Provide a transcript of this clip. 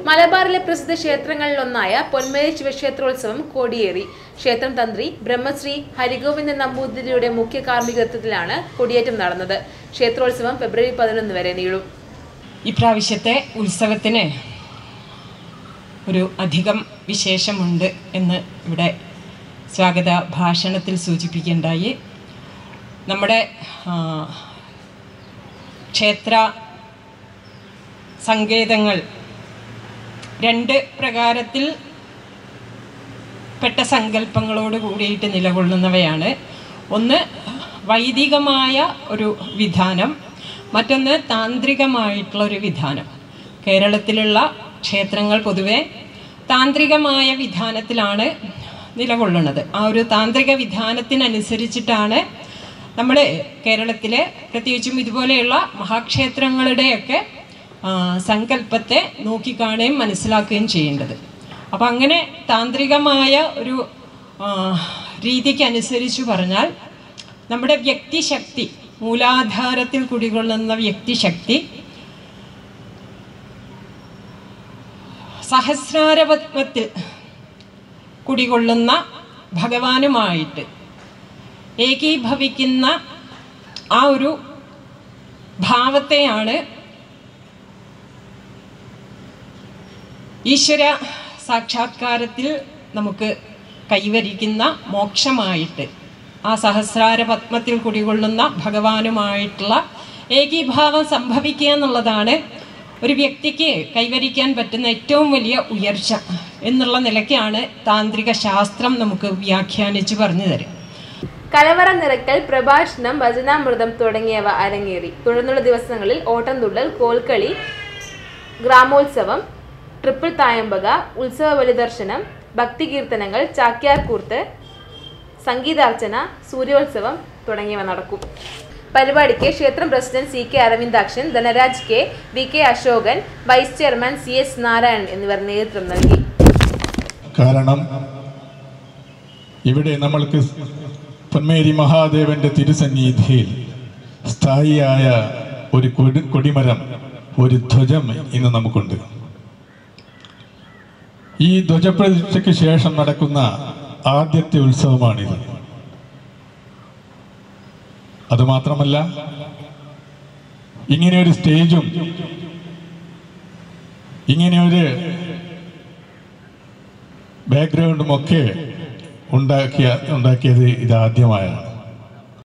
മലബാറിലെ പ്രസിദ്ധ ക്ഷേത്രങ്ങളിലൊന്നായ പൊന്മേരി ശിവക്ഷേത്രോത്സവം കൊടിയേറി ക്ഷേത്രം തന്ത്രി ബ്രഹ്മശ്രീ ഹരിഗോവിന്ദ നമ്പൂതിരിയുടെ മുഖ്യ കാർമ്മികത്വത്തിലാണ് കൊടിയേറ്റം നടന്നത് ക്ഷേത്രോത്സവം ഫെബ്രുവരി പതിനൊന്ന് വരെ നീളും ഇപ്രാവശ്യത്തെ ഉത്സവത്തിന് ഒരു അധികം വിശേഷമുണ്ട് എന്ന് ഇവിടെ സ്വാഗത ഭാഷണത്തിൽ സൂചിപ്പിക്കേണ്ടായി നമ്മുടെ ആ, ക്ഷേത്ര സങ്കേതങ്ങൾ രണ്ട് പ്രകാരത്തിൽ പെട്ട സങ്കല്പങ്ങളോട് കൂടിയിട്ട് നിലകൊള്ളുന്നവയാണ് ഒന്ന് വൈദികമായ ഒരു വിധാനം മറ്റൊന്ന് താന്ത്രികമായിട്ടുള്ള ഒരു വിധാനം കേരളത്തിലുള്ള ക്ഷേത്രങ്ങൾ പൊതുവെ താന്ത്രികമായ വിധാനത്തിലാണ് നിലകൊള്ളുന്നത് ആ ഒരു താന്ത്രിക വിധാനത്തിനനുസരിച്ചിട്ടാണ് നമ്മൾ കേരളത്തിലെ പ്രത്യേകിച്ചും ഇതുപോലെയുള്ള മഹാക്ഷേത്രങ്ങളുടെയൊക്കെ ആ, സങ്കല്പത്തെ നോക്കിക്കാണുകയും മനസ്സിലാക്കുകയും ചെയ്യേണ്ടത് അപ്പം അങ്ങനെ താന്ത്രികമായ ഒരു ആ, രീതിക്ക് അനുസരിച്ച് പറഞ്ഞാൽ നമ്മുടെ വ്യക്തിശക്തി മൂലാധാരത്തിൽ കുടികൊള്ളുന്ന വ്യക്തിശക്തി സഹസ്രാരപത്മത്തിൽ കുടികൊള്ളുന്ന ഭഗവാനുമായിട്ട് ഏകീഭവിക്കുന്ന ആ ഒരു ഭാവത്തെയാണ് ഈശ്വര സാക്ഷാത്കാരത്തിൽ നമുക്ക് കൈവരിക്കുന്ന മോക്ഷമായിട്ട് ആ സഹസ്രാര പത്മത്തിൽ കുടികൊള്ളുന്ന ഭഗവാനുമായിട്ടുള്ള ഏകീഭാവം സംഭവിക്കുക എന്നുള്ളതാണ് ഒരു വ്യക്തിക്ക് കൈവരിക്കാൻ പറ്റുന്ന ഏറ്റവും വലിയ ഉയർച്ച എന്നുള്ള നിലയ്ക്കാണ് താന്ത്രിക ശാസ്ത്രം നമുക്ക് വ്യാഖ്യാനിച്ച് പറഞ്ഞു തരും കലവറ നിറക്കൽ പ്രഭാഷണം ഭജനാമൃതം തുടങ്ങിയവ അരങ്ങേറി തുടർന്നുള്ള ദിവസങ്ങളിൽ ഓട്ടംതുള്ളൽ കോൽക്കളി ഗ്രാമോത്സവം ട്രിപ്പിൾ തായമ്പക ഉത്സവ ബലിദർശനം ഭക്തികീർത്തനങ്ങൾ ചാക്യാർകൂർത്ത് സംഗീതാർച്ചന സൂര്യോത്സവം തുടങ്ങിയവ നടക്കും പരിപാടിക്ക് ക്ഷേത്രം president C K Aravindakshan Dhanaraj K V K Ashokan vice chairman C S Narayanan എന്നിവർ നേതൃത്വം നൽകി കാരണം ഇവിടെ നമ്മൾക്ക് പൊന്മേരി മഹാദേവന്റെ തിരുസന്നിധിയിൽ സ്ഥായിയായ ഒരു കൊടി കൊടിമരം ഒരു ധ്വജം ഇന്ന് നമുക്കുണ്ട് ഈ ധ്വജപ്രതിഷ്ഠയ്ക്ക് ശേഷം നടക്കുന്ന ആദ്യത്തെ ഉത്സവമാണിത് അതുമാത്രമല്ല ഇങ്ങനെ ഒരു സ്റ്റേജും ഇങ്ങനെ ഒരു ബാക്ക്ഗ്രൗണ്ടും ഒക്കെ ഉണ്ടാക്കിയ ഉണ്ടാക്കിയത് ഇതാദ്യമായാണ്